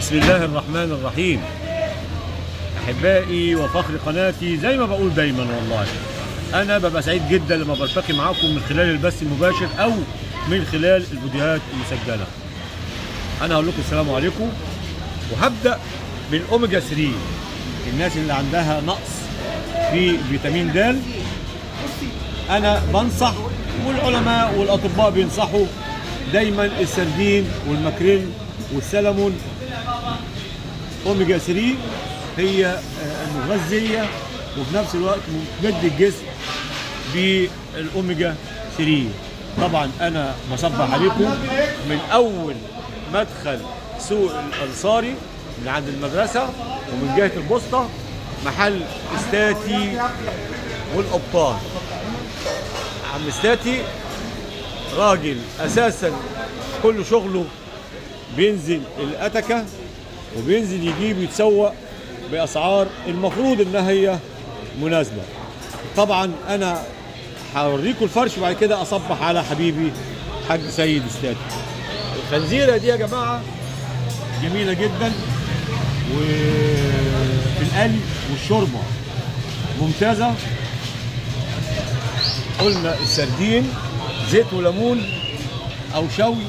بسم الله الرحمن الرحيم احبائي وفخر قناتي زي ما بقول دايما والله انا ببقى سعيد جدا لما بلتقي معاكم من خلال البث المباشر او من خلال الفيديوهات المسجله انا هقول لكم السلام عليكم وهبدا بالاوميجا 3 الناس اللي عندها نقص في فيتامين د انا بنصح والعلماء والاطباء بينصحوا دايما السردين والماكريل والسلمون اوميجا 3 هي آه، مغذيه وفي نفس الوقت بتمد الجسم بالاوميجا 3 طبعا انا بصبح عليكم من اول مدخل سوق الانصاري من عند المدرسه ومن جهه البوسطه محل استاتي والابطال عم استاتي راجل اساسا كل شغله بينزل الاتكه وبينزل يجيب يتسوق باسعار المفروض انها هي مناسبه طبعا انا هوريكم الفرش وبعد كده اصبح على حبيبي حاج سيد استاتي الخنزيره دي يا جماعه جميله جدا وفي القلي والشوربه ممتازه قلنا السردين زيت وليمون او شوي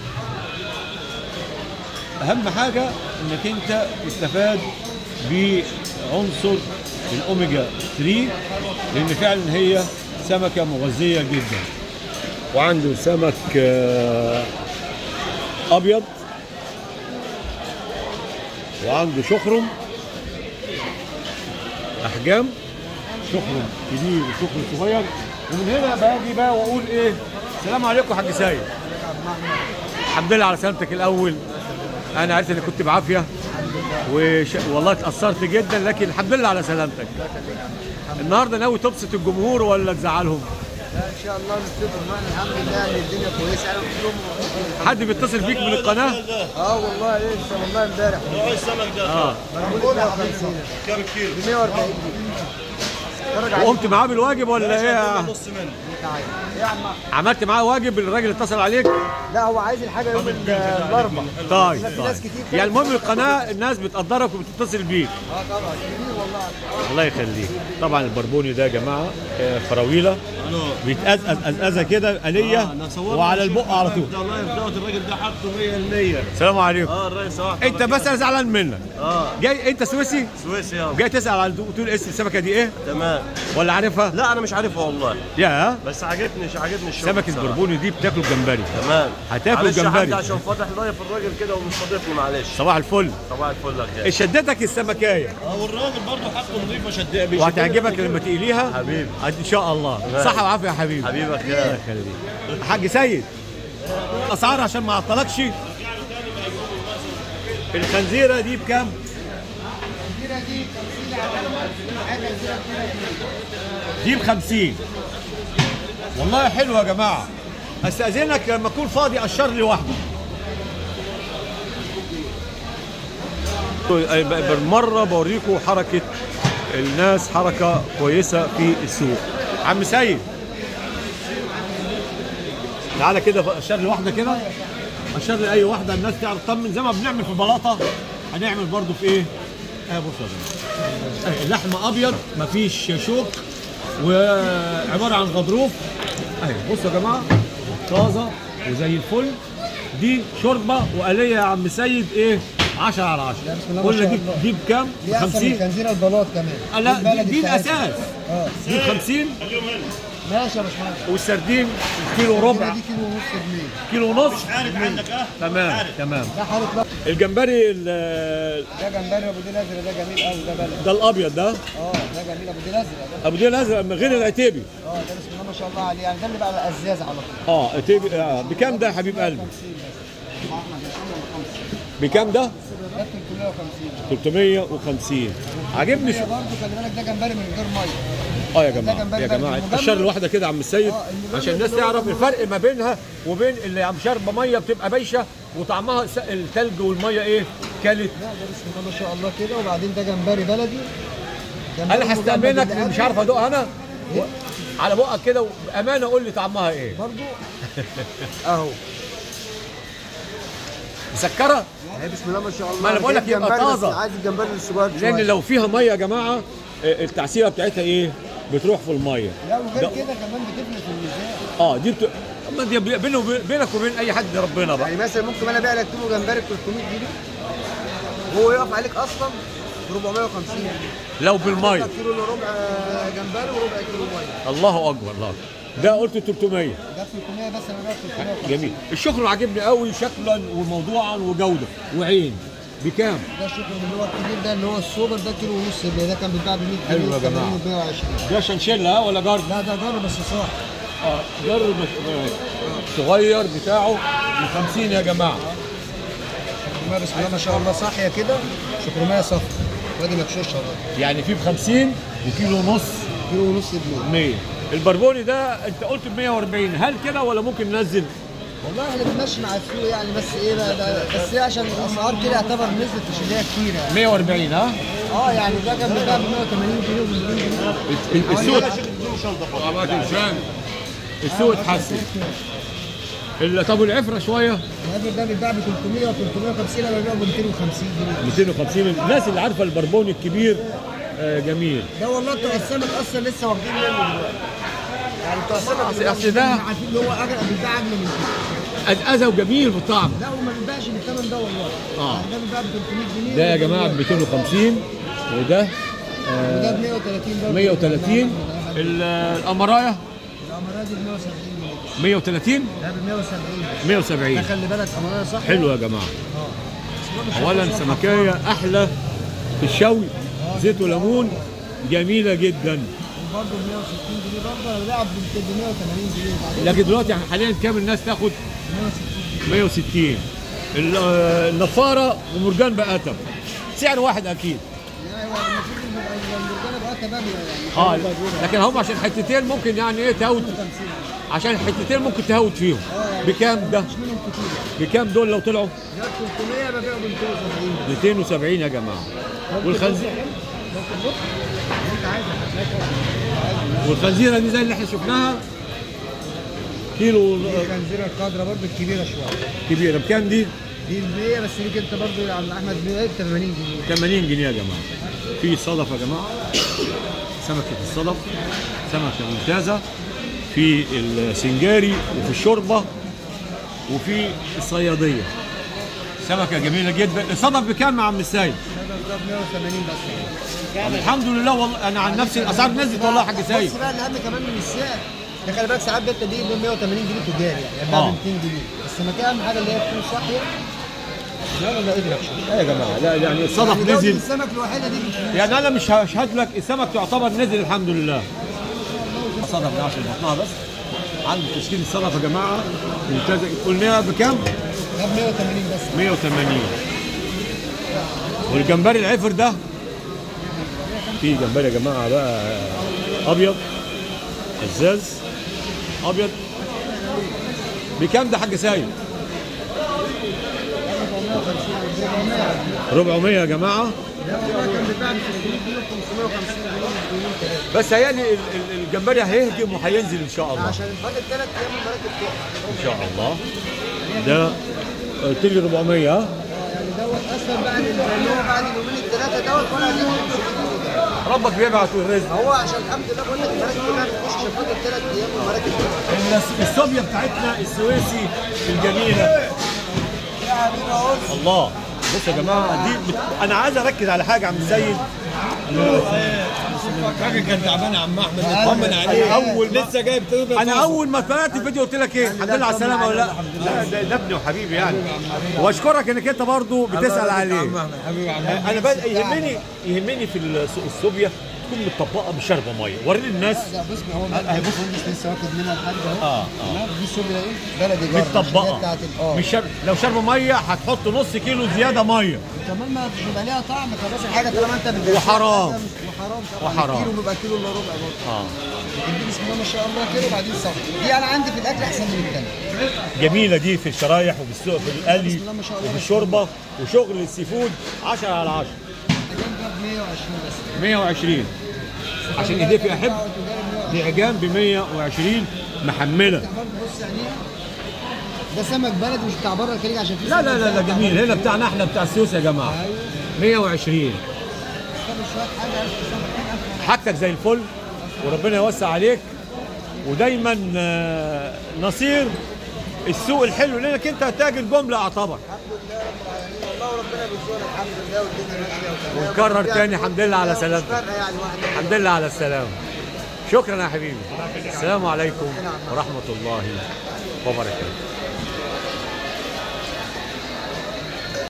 اهم حاجه انك انت تستفاد بعنصر الاوميجا 3 لان فعلا هي سمكه مغذيه جدا وعنده سمك آه، ابيض وعنده شخرم احجام شخرم كبير وشخرم صغير ومن هنا باجي بقى واقول ايه السلام عليكم يا حاج سيد الحمد لله على سلامتك الاول انا عرفت انك كنت بعافيه وش... والله اتاثرت جدا لكن الحمد لله على سلامتك النهارده ناوي تبسط الجمهور ولا تزعلهم لا ان شاء الله نستفيد معنا الحمد لله ان الدنيا كويسه انا كل يوم حد بيتصل بيك من القناه اه والله لسه والله امبارح نوع السمك ده اه بقول 150 كام كيلو؟ ب 140 جنيه اتفرج عليه وقمت معاه بالواجب ولا ايه نص منه تعالى يا عم عملت معاه واجب الراجل اتصل عليك لا هو عايز الحاجه يوم ال- الاربعاء طيب في طيب ناس كتير يعني المهم القناه الناس بتقدرك وبتتصل بيك اه طبعا جميل والله الله يخليك طبعا البربوني ده يا جماعه آه، فراويله الو بيتأزأز أزأزة كده آلية وعلى البق على طول الله يرضى الراجل ده حاطه 100% السلام عليكم اه الرئيس واحد انت بس انا زعلان منك اه جاي انت سويسي سويسي يا جاي تسال على تقول اسم السمكه دي ايه تمام ولا عارفها لا انا مش عارفها والله يا بس عجبني عجبني الشغل سمكه بصراحة. البربوني دي بتاكل جمبري تمام هتاكل معلش يا جمبري. حاج عشان فاتح لايف الراجل كده ومستضيفني معلش صباح الفل صباح الفل يا خير شدتك السمكايه اه والراجل برضه حاجته نظيفه شد وهتعجبك لما تقليها حبيبي. ان شاء الله تمام. صحه وعافيه يا حبيبي حبيبي يا الله خير يخليك حاج سيد اسعار عشان ما اعطلكش الخنزيره دي بكام دي ب 50 والله حلو يا جماعه استاذنك لما اكون فاضي اشر لي واحده بالمره بوريكم حركه الناس حركه كويسه في السوق عم سيد تعالى كده اشر لي واحده كده اشر لي اي واحده الناس تعرف تطمن زي ما بنعمل في البلاطه هنعمل برضو في ايه اه بصوا يا جماعه أهي اللحمه ابيض مفيش شوك وعباره عن غضروف اهي بصوا يا جماعه طازه وزي الفل دي شوربه وآلية يا عم سيد ايه 10 على 10 لا، بسم الله ما قلنا شاء دي الله. دي بكام؟ دي احسن من 50 خنزير البلاط كمان آه، لا دي, البلدي دي بتاعتنا. الاساس اه دي ب 50 ماشي يا باشمهندس والسردين كيلو ربع دي كيلو ونص جنيه كيلو ونص عارف عندك اه تمام تمام ده حاله بقى الجمبري ال- ده جمبري ابو ديل ازرق ده جميل قوي ده بلد ده الابيض ده اه ده جميل ابو ديل ازرق ده ابو ديل ازرق من غير العتيبي اه ده بسم الله ما شاء الله عليه يعني ده اللي بقى على الازاز على طول اه عتيبي آه. بكام ده يا حبيب قلبي بكام ده ده 350 350 عاجبني شو برضه خلي بالك ده جمبري من غير ميه اه يا ده جماعه جمبري يا بقى جماعه المجمد. الشر الواحده كده يا عم السيد آه، المجمد عشان الناس اللي هو تعرف المجمد. الفرق ما بينها وبين اللي عم شاربه ميه بتبقى بايشه وطعمها س- التلج والميه ايه كلت لا ده بسم الله ما شاء الله كده وبعدين ده جمبري بلدي جمبري انا مجمد هستأمنك اللي مش عارف قبله. ادوقها انا و... على بقك كده بامانه قول لي طعمها ايه برضو اهو مسكره هي بسم الله ما شاء الله ما أنا بقول لك جايب يبقى جمبري بس طازة. عايز الجمبري الصغير لان شوية. لو فيها ميه يا جماعه آه، التعسيره بتاعتها ايه بتروح في الميه لا وغير ده- كده كمان بتفرق في الميزان اه دي بت... اما دي بي- بينه وبين- بينك وبين اي حد ربنا بقى يعني مثلا ممكن انا ابيع لك كيلو جمبري ب 300 جنيه هو يقف عليك اصلا ب 450 جنيه لو بالميه كيلو الا ربع جمبري وربع كيلو ميه الله اكبر الله أكبر. ده قلت 300 ده 300 بس انا باخد 350 جميل الشغل عاجبني قوي شكلا وموضوعا وجوده وعين بكام ده شكل اللي هو الكبير ده اللي هو السوبر ده كيلو ونص اللي ده كان بيتباع ب 100 حلو جنيه يا جماعة. ب 120 ده شنشيلا ها ولا جرد لا ده جرب بس صح اه جرد بس- صغير بتاعه ب 50 يا جماعه شكرمية بسم الله ما شاء الله صاحيه كده شكرمية صفرا وادي مكشوشه برضه يعني في ب 50 وكيلو ونص كيلو ونص جنيه 100 البربوني ده انت قلت ب 140 هل كده ولا ممكن ننزل والله احنا بنمشي مع السوق يعني بس ايه بقى بقى بس ايه عشان الاسعار كده يعتبر نزلت مش اللي هي كتير يعني 140 ها اه يعني ده كان بيتباع ب 180 جنيه و 200 جنيه السوق اماكن شان السوق اتحسن ال- طب والعفره شويه الهدف ده بيتباع ب 300 و 350 انا ببيعه ب 250 جنيه 250 الناس اللي عارفه البربوني الكبير آه، جميل ده والله بتوع السمك اصلا لسه واخدين منه دلوقتي يعني بتوع السمك أصل- أصل ده- عارفين ان هو اغلى بيتباع اغلى من كده ازازه وجميل بالطعم لا وما بيتباعش بالثمن ده والله آه. يعني ده بيتباع ب 300 جنيه ده يا جماعه ب 250 وده وده ب 130 برضه 130 ال- القمرايه الامارات دي ب 170 جنيه 130 ده ب 170 ده 170 خلي بالك امارات صح حلو يا جماعه اولا سمكيه احلى في الشوي زيت وليمون جميله جدا برضه ب 160 جنيه برضه انا ببيعها ب 180 جنيه وبعدين لكن دلوقتي حاليا كام الناس تاخد 160 160 ال- آه، النفاره ومرجان بقاتم سعر واحد اكيد يعني هو المفروض ان يبقى المرجانه بقى تبادل يعني اه لكن هم عشان حتتين ممكن يعني ايه تهوت 50 عشان حتتين ممكن تهوت فيهم بكام ده مش منهم كتير بكام دول لو طلعوا ده 300 ببيعه ب 270 270 يا جماعه والخنزير انت عايز والخنزيره دي زي اللي احنا شفناها كيلو الخنزيره الخضراء برضه الكبيره شويه كبيره بكام دي؟ دي البيئه بس ليك انت برضه يا عم احمد بيئه ب 80 جنيه 80 جنيه يا جماعه في صدف يا جماعه سمكه الصدف سمكه ممتازه في السنجاري وفي الشوربه وفي الصياديه سمكه جميله جدا الصدف بكام يا عم السيد؟ ده ب 180 بس الحمد لله والله انا عن نفسي الاسعار نزلت والله يا حاج سيد بص بقى الاهم كمان من السعر ده خلي بالك ساعات بيت دي ب 180 جنيه تجاري يعني آه. بقى ب 200 جنيه بس ما كان اهم حاجه اللي هي تكون صاحيه لا لا اضرب شويه لا يا جماعه لا يعني يعني الصدف جودة نزل السمك الوحيده دي بتكون يعني انا مش هشهد لك السمك تعتبر نزل الحمد لله الصدف ده عشان بطنها بس عنده تشكيل الصدف يا جماعه ممتازه قلنا بكام؟ ده ب 180 بس 180 والجمبري العفر ده في جمبري يا جماعه بقى ابيض ازاز ابيض بكام ده حاج سيد؟ 400 يا جماعه ده والله كان بيتباع ب 300 جنيه 550 جنيه مليون ثلاثه بس هيالي ال- ال- الجمبري هيهجم وهينزل ان شاء الله عشان فاضل ثلاث ايام المراكب تقع ان شاء الله ده قلت لي 400 ها اه يعني دوت اصلا بعد ال- اللي هو بعد اليومين الثلاثه دوت ولا هجيب 500 جنيه ربك بيبعت الرزق هو عشان الحمد لله بقول لك المراكب كلها بتخش عشان فاضل ثلاث ايام والمراكب تقع الناس- الصوبيا بتاعتنا السويسي الجميله يا حبيبي اهو الله بص يا جماعه دي بت... انا عايز اركز على حاجه يا عم السيد الراجل كان تعبان يا عم احمد أنا نطمن عليه أول ما- لسه جايب تقريبا انا اول ما طلعت الفيديو قلت لك ايه الحمد لله على السلامه ولا لا لا ده, ده ابني وحبيبي يعني واشكرك انك انت برضه بتسال عليه حبيبي يا عم انا بقى يهمني يهمني في الس- الصوبيا تكون متطبقه بشربه ميه وريني الناس لا بص هو اهي بص هو لسه واخد منها لحد اهو اه اه تمام؟ دي السوبيا ايه بلدي جرة عشان هي متطبقه بتاعت ال- اه مش شرب لو شرب ميه هتحط نص كيلو زياده ميه كمان ما بيبقى ليها طعم خلاص الحاجه طالما انت بتبقى وحرام. وحرام طبعا وحرام. الكيلو بيبقى كيلو الا ربع برضه اه لكن دي بسم الله ما شاء الله كده وبعدين صفر دي انا عندي في الاكل احسن من الثانيه جميله دي في الشرايح وفي السوق في القلي بسم الله ما شاء الله. وفي الشوربه وشغل السي فود 10 على 10 الحاجات ده ب 120 بس 120 عشان ايديك احب وتجارب 120 دي عجام ب 120 محمله برضه بص يعني ده سمك بلدي مش بتاع بره الخليج عشان في لا لا سمك لا لا بتاع جميل بره. هنا بتاعنا احنا بتاع السوس يا جماعه 120 طب شوية حاجة ألف سمك، ألف حاجتك زي الفل وربنا يوسع عليك ودايما آه، نصير السوق الحلو لانك انت تاجر جمله اعتبر الحمد لله رب العالمين والله وربنا بيزورنا الحمد لله والدنيا ماشيه وتمام ونكرر تاني الحمد لله على مش سلامتك فارقه يعني واحد الحمد لله على السلامه شكرا يا حبيبي السلام عليكم ورحمه الله وبركاته